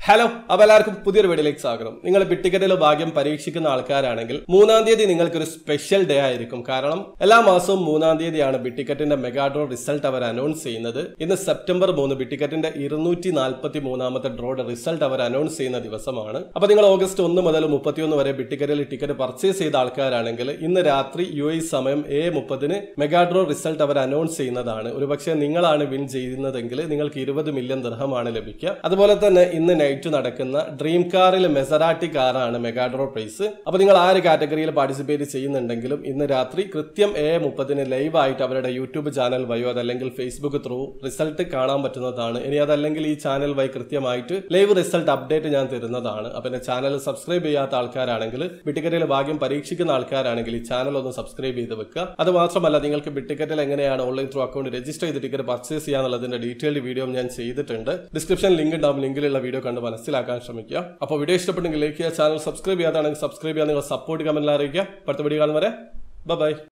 hello അപ്പോൾ എല്ലാവർക്കും പുതിയൊരു വീഡിയോയിലേക്ക് സ്വാഗതം നിങ്ങൾ ബിട്ടിക്കറ്റിലെ ഭാഗ്യം പരീക്ഷിക്കുന്ന ആൾക്കാരാണെങ്കിൽ മൂന്നാം തീയതി നിങ്ങൾക്കൊരു സ്പെഷ്യൽ ഡേ ആയിരിക്കും കാരണം എല്ലാ മാസവും മൂന്നാം തീയതിയാണ് ബിട്ടിക്കറ്റിന്റെ മെഗാഡ്രോ റിസൾട്ട് അവർ അനൗൺസ് ചെയ്യുന്നത് ഇന്ന് സെപ്റ്റംബർ മൂന്ന് ബിട്ടിക്കറ്റിന്റെ ഇരുന്നൂറ്റി നാൽപ്പത്തി മൂന്നാമത്തെ ഡ്രോയുടെ റിസൾട്ട് അവർ അനൗൺസ് ചെയ്യുന്ന ദിവസമാണ് അപ്പൊ നിങ്ങൾ ഓഗസ്റ്റ് ഒന്ന് മുതൽ മുപ്പത്തിയൊന്ന് വരെ ബിട്ടിക്കറ്റിൽ ടിക്കറ്റ് പർച്ചേസ് ചെയ്ത ആൾക്കാരാണെങ്കിൽ ഇന്ന് രാത്രി യു എ സമയം എ മുപ്പതിന് മെഗാഡ്രോ റിസൾട്ട് അവർ അനൗൺസ് ചെയ്യുന്നതാണ് ഒരുപക്ഷെ നിങ്ങളാണ് വിൻ ചെയ്യുന്നതെങ്കിൽ നിങ്ങൾക്ക് ഇരുപത് മില്യൺ ദർഹമാണ് ലഭിക്കുക അതുപോലെ തന്നെ ഇന്ന് നൈറ്റ് നടക്കുന്ന ഡ്രീം കാറിൽ മെസറാട്ടി കാറാണ് മെഗാഡ്രോ പ്രൈസ് അപ്പൊ നിങ്ങൾ ആ ഒരു കാറ്റഗറിയിൽ പാർട്ടിസിപ്പേറ്റ് ചെയ്യുന്നുണ്ടെങ്കിലും ഇന്ന് രാത്രി കൃത്യം എ മുപ്പതിന് ലൈവ് ആയിട്ട് അവരുടെ യൂട്യൂബ് ചാനൽ വഴിയോ അതല്ലെങ്കിൽ ഫേസ്ബുക്ക് ത്രൂ റിസൾട്ട് കാണാൻ പറ്റുന്നതാണ് ഇനി അതല്ലെങ്കിൽ ഈ ചാനൽ വഴി കൃത്യമായിട്ട് ലൈവ് റിസൾട്ട് അപ്ഡേറ്റ് ഞാൻ തരുന്നതാണ് അപ്പൊ എന്റെ ചാനൽ സബ്സ്ക്രൈബ് ചെയ്യാത്ത ആൾക്കാരാണെങ്കിൽ ബിട്ടിക്കറ്റിൽ ഭാഗ്യം പരീക്ഷിക്കുന്ന ആൾക്കാരാണെങ്കിൽ ഈ ചാനൽ ഒന്ന് സബ്സ്ക്രൈബ് ചെയ്ത് വെക്കുക അത് മാത്രമല്ല നിങ്ങൾക്ക് ബിട്ടിക്കറ്റിൽ എങ്ങനെയാണ് ഓൺലൈൻ ത്രൂ അക്കൗണ്ട് രജിസ്റ്റർ ചെയ്ത് ടിക്കറ്റ് പർച്ചേസ് ചെയ്യാന്നുള്ളതിന്റെ ഡീറ്റെയിൽഡ് വീഡിയോ ഞാൻ ചെയ്തിട്ടുണ്ട് ഡിസ്ക്രിപ്ഷൻ ലിങ്ക് ഉണ്ടാവും ലിങ്കിലുള്ള വീഡിയോ കണ്ട് മനസ്സിലാക്കാൻ ശ്രമിക്കുക അപ്പോൾ വീഡിയോ ഇഷ്ടപ്പെട്ടെങ്കിൽ ലൈക്ക് ചെയ്യുക ചാനൽ സബ്സ്ക്രൈബ് ചെയ്യാതാണെങ്കിൽ സബ്സ്ക്രൈബ് ചെയ്യാൻ നിങ്ങൾ സപ്പോർട്ട് കമന്റിൽ അറിയിക്കുക അടുത്ത വീഡിയോ കാണുന്നവരെ ബൈ